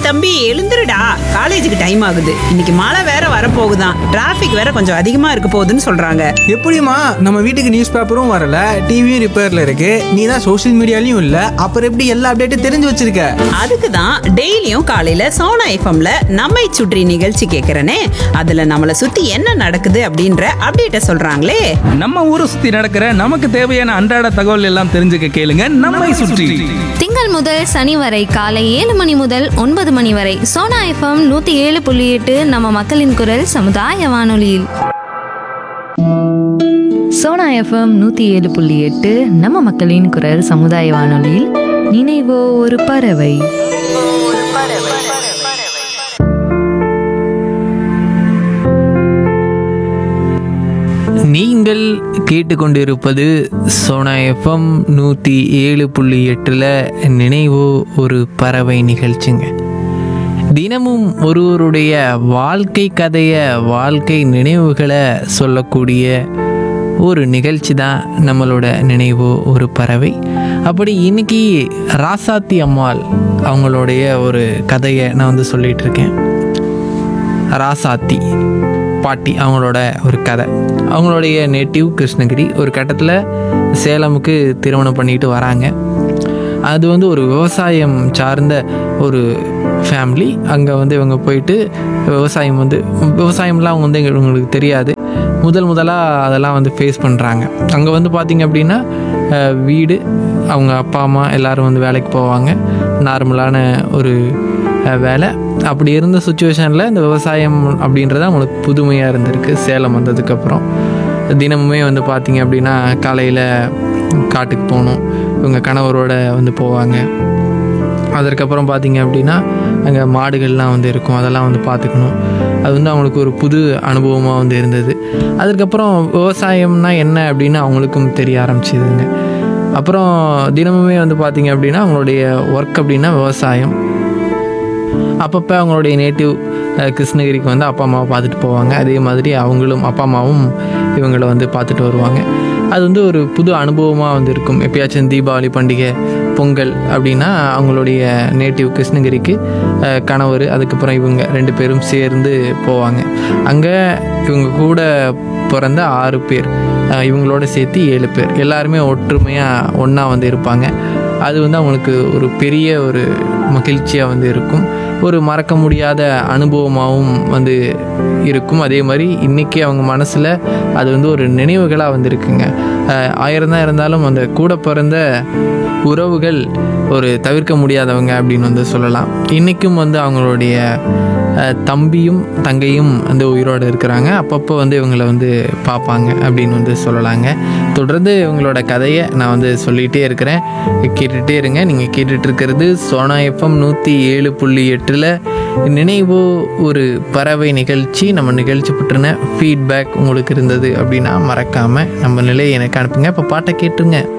தம்பி எழுந்துருடா காலேஜுக்கு டைம் ஆகுது இன்னைக்கு மழை வேற வரப்போகுதான் டிராஃபிக் வேற கொஞ்சம் அதிகமா இருக்க போகுதுன்னு சொல்றாங்க எப்படிம்மா நம்ம வீட்டுக்கு நியூஸ் பேப்பரும் வரல டிவியும் ரிப்பேர்ல இருக்கு நீ தான் சோஷியல் மீடியாலையும் இல்ல அப்புறம் எப்படி எல்லா அப்டேட்டும் தெரிஞ்சு வச்சிருக்க அதுக்கு தான் டெய்லியும் காலையில சோனா எஃப்எம்ல நம்மை சுற்றி நிகழ்ச்சி கேட்கறனே அதுல நம்மள சுத்தி என்ன நடக்குது அப்படின்ற அப்டேட்ட சொல்றாங்களே நம்ம ஊரை சுத்தி நடக்கிற நமக்கு தேவையான அன்றாட தகவல் எல்லாம் தெரிஞ்சுக்க கேளுங்க நம்மை சுற்றி திங்கள் முதல் சனி வரை காலை ஏழு மணி முதல் ஒன்பது மணி வரை சோனா எஃப்எம் நூத்தி ஏழு புள்ளி எட்டு நம்ம மக்களின் குரல் சமுதாய வானொலியில் சோனா எஃப்எம் நூற்றி ஏழு புள்ளி எட்டு நம்ம மக்களின் குரல் சமுதாய வானொலியில் நினைவோ ஒரு பறவை நீங்கள் கேட்டுக்கொண்டிருப்பது சோனா எஃப்எம் நூற்றி ஏழு புள்ளி எட்டில் நினைவோ ஒரு பறவை நிகழ்ச்சிங்க தினமும் ஒருவருடைய வாழ்க்கை கதையை வாழ்க்கை நினைவுகளை சொல்லக்கூடிய ஒரு நிகழ்ச்சி தான் நம்மளோட நினைவோ ஒரு பறவை அப்படி இன்னைக்கு ராசாத்தி அம்மாள் அவங்களுடைய ஒரு கதையை நான் வந்து சொல்லிட்டு இருக்கேன் ராசாத்தி பாட்டி அவங்களோட ஒரு கதை அவங்களுடைய நேட்டிவ் கிருஷ்ணகிரி ஒரு கட்டத்தில் சேலமுக்கு திருமணம் பண்ணிட்டு வராங்க அது வந்து ஒரு விவசாயம் சார்ந்த ஒரு ஃபேமிலி அங்கே வந்து இவங்க போயிட்டு விவசாயம் வந்து விவசாயம்லாம் அவங்க வந்து இவங்களுக்கு தெரியாது முதல் முதலாக அதெல்லாம் வந்து ஃபேஸ் பண்ணுறாங்க அங்கே வந்து பார்த்திங்க அப்படின்னா அஹ், வீடு அவங்க அப்பா அம்மா எல்லாரும் வந்து வேலைக்கு போவாங்க நார்மலான ஒரு அஹ், வேலை அப்படி இருந்த சுச்சுவேஷனில் இந்த விவசாயம் அப்படின்றது அவங்களுக்கு புதுமையாக இருந்திருக்கு சேலம் வந்ததுக்கப்புறம் தினமுமே வந்து பார்த்திங்க அப்படின்னா காலையில் காட்டுக்கு போகணும் இவங்க கணவரோட வந்து போவாங்க அதற்கப்புறம் பார்த்தீங்க அப்படின்னா அங்கே மாடுகள்லாம் வந்து இருக்கும் அதெல்லாம் வந்து பார்த்துக்கணும் அது வந்து அவங்களுக்கு ஒரு புது அனுபவமாக வந்து இருந்தது அதுக்கப்புறம் விவசாயம்னா என்ன அப்படின்னு அவங்களுக்கும் தெரிய ஆரம்பிச்சிதுங்க அப்புறம் தினமுமே வந்து பார்த்தீங்க அப்படின்னா அவங்களுடைய ஒர்க் அப்படின்னா விவசாயம் அப்பப்போ அவங்களுடைய நேட்டிவ் கிருஷ்ணகிரிக்கு வந்து அப்பா அம்மாவை பார்த்துட்டு போவாங்க அதே மாதிரி அவங்களும் அப்பா அம்மாவும் இவங்களை வந்து பார்த்துட்டு வருவாங்க அது வந்து ஒரு புது அனுபவமாக வந்து இருக்கும் எப்பயாச்சும் தீபாவளி பண்டிகை பொங்கல் அப்படின்னா அவங்களுடைய நேட்டிவ் கிருஷ்ணகிரிக்கு அஹ், கணவர் அதுக்கப்புறம் இவங்க ரெண்டு பேரும் சேர்ந்து போவாங்க அங்கே இவங்க கூட பிறந்த ஆறு பேர் அஹ், இவங்களோட சேர்த்து ஏழு பேர் எல்லாருமே ஒற்றுமையாக ஒன்றா வந்து இருப்பாங்க அது வந்து அவங்களுக்கு ஒரு பெரிய ஒரு மகிழ்ச்சியாக வந்து இருக்கும் ஒரு மறக்க முடியாத அனுபவமாகவும் வந்து இருக்கும் அதே மாதிரி இன்றைக்கி அவங்க மனசில் அது வந்து ஒரு நினைவுகளாக வந்து இருக்குங்க அஹ் ஆயிரம் தான் இருந்தாலும் அந்த கூட பிறந்த உறவுகள் ஒரு தவிர்க்க முடியாதவங்க அப்படின்னு வந்து சொல்லலாம் இன்றைக்கும் வந்து அவங்களுடைய அஹ், தம்பியும் தங்கையும் வந்து உயிரோடு இருக்கிறாங்க அப்பப்போ வந்து இவங்களை வந்து பார்ப்பாங்க அப்படின்னு வந்து சொல்லலாங்க தொடர்ந்து இவங்களோட கதையை நான் வந்து சொல்லிகிட்டே இருக்கிறேன் கேட்டுகிட்டே இருங்க நீங்கள் கேட்டுட்டு இருக்கிறது சோனா எஃப்எம் நூற்றி ஏழு புள்ளி எட்டில் நினைவோ ஒரு பறவை நிகழ்ச்சி நம்ம நிகழ்ச்சி பற்றின ஃபீட்பேக் உங்களுக்கு இருந்தது அப்படின்னா மறக்காமல் நம்ம நிலையை எனக்கு அனுப்புங்க இப்போ பாட்டை கேட்டுருங்க